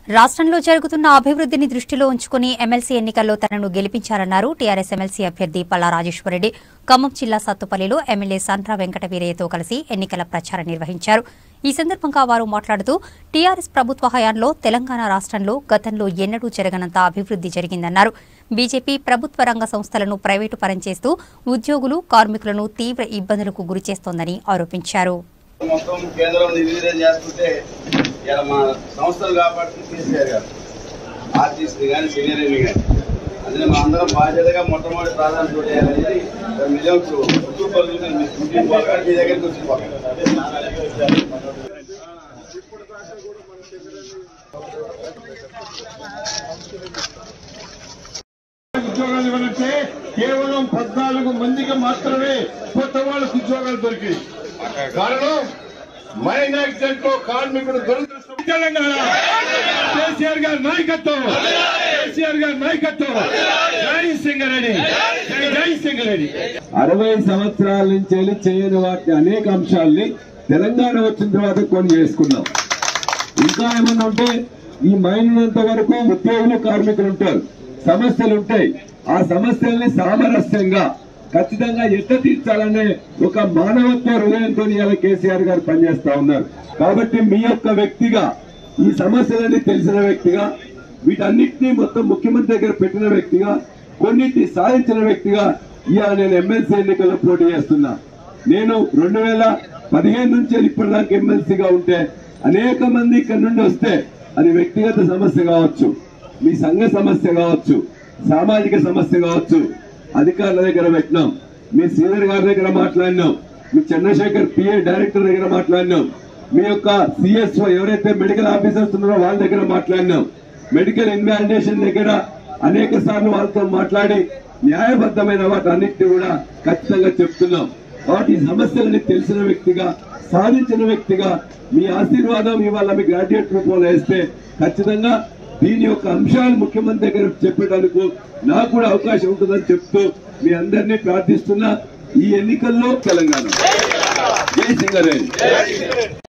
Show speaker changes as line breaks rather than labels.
రాష్ట్రంలో జరుగుతున్న అభివృద్ధిని దృష్టిలో ఉంచుకుని ఎమ్మెల్సీ ఎన్నికల్లో తనను గెలిపించారన్నారు టీఆర్ఎస్ ఎమ్మెల్సీ అభ్యర్థి పల్లా రాజేశ్వరరెడ్డి ఖమ్మం జిల్లా సత్తుపల్లిలో ఎమ్మెల్యే సంత్రా వెంకట వీరయ్యతో కలిసి ఎన్నికల ప్రచారం నిర్వహించారు ఈ సందర్భంగా వారు మాట్లాడుతూ టీఆర్ఎస్ ప్రభుత్వ హయాంలో తెలంగాణ రాష్ట్రంలో గతంలో ఎన్నడూ జరగనంత అభివృద్ది జరిగిందన్నారు బీజేపీ ప్రభుత్వ రంగ సంస్థలను ప్రైవేటు పరం చేస్తూ ఉద్యోగులు కార్మికులను తీవ్ర ఇబ్బందులకు గురిచేస్తోందని ఆరోపించారు
మొత్తం కేంద్రం నిర్వీర్యం చేస్తుంటే ఇలా మా సంస్థలు కాబట్టి కేసీఆర్ గారు ఆర్టీసీ కానీ సీనియర్ కానీ అందులో మా అందరం బాధ్యతగా మొట్టమొదటి ప్రాధాన్యత చేయాలనేది మిలియన్స్ ఉత్తూరుపల్లి మీ ఇంటికి పోగా మీ దగ్గరికి వచ్చి
ఉద్యోగాలు ఇవ్వాలంటే కేవలం పద్నాలుగు మందికి మాత్రమే కొత్త వాళ్ళకు ఉద్యోగాలు దొరికాయి కారణం మైనార్టీ లో కార్మికుడు దురదృష్టం తెలంగాణ కేసీఆర్ గారి నాయకత్వం కేసీఆర్ గారి నాయకత్వం జై సింగరెడ్డి జై సింగరెడ్డి
అరవై సంవత్సరాల నుంచి వెళ్ళి చేయని వాటి అనేక అంశాల్ని తెలంగాణ వచ్చిన తర్వాత కొన్ని చేసుకున్నాం ఇంకా ఏమన్నా ఉంటే ఈ మైనంత వరకు ఉద్యోగులు కార్మికులు ఉంటారు సమస్యలు ఉంటాయి ఆ సమస్యల్ని సామరస్యంగా ఖచ్చితంగా ఎట్ట తీర్చాలనే ఒక మానవత్వ హృదయంతో ఇవాళ కేసీఆర్ గారు పనిచేస్తా ఉన్నారు కాబట్టి మీ యొక్క వ్యక్తిగా ఈ సమస్యలన్నీ తెలిసిన వ్యక్తిగా వీటన్నిటినీ మొత్తం ముఖ్యమంత్రి దగ్గర పెట్టిన వ్యక్తిగా కొన్నిటిని సాధించిన వ్యక్తిగా ఇవాళ నేను ఎమ్మెల్సీ ఎన్నికల్లో పోటీ చేస్తున్నా నేను రెండు వేల పదిహేను నుంచి ఇప్పటిదాకా ఎమ్మెల్సీగా ఉంటే అనేక మంది ఇక్కడ నుండి వస్తే అది వ్యక్తిగత సమస్య కావచ్చు మీ సంఘ సమస్య కావచ్చు సామాజిక సమస్య కావచ్చు అధికారుల దగ్గర పెట్టినాం మీ సీనియర్ గారి దగ్గర మాట్లాడినాం మీ చంద్రశేఖర్ పిఏ డైరెక్టర్ దగ్గర మాట్లాడినాం మీ యొక్క సిఎస్ఓ ఎవరైతే మెడికల్ ఆఫీసర్స్ ఉన్నారో వాళ్ళ దగ్గర మాట్లాడినాం మెడికల్ ఇన్వాలిడేషన్ దగ్గర అనేక సార్లు వాళ్ళతో మాట్లాడి న్యాయబద్ధమైన వాటి అన్నిటిని కూడా ఖచ్చితంగా చెప్తున్నాం వాటి సమస్యలని తెలిసిన వ్యక్తిగా సాధించిన వ్యక్తిగా మీ ఆశీర్వాదం ఇవాళ మీ గ్రాడ్యుయేట్ రూపంలో వేస్తే ఖచ్చితంగా దీని యొక్క అంశాలు ముఖ్యమంత్రి దగ్గర చెప్పేటందుకు నాకు కూడా అవకాశం ఉంటుందని చెప్తూ మీ అందరినీ ప్రార్థిస్తున్నా ఈ ఎన్నికల్లో తెలంగాణ జై సింగరేణి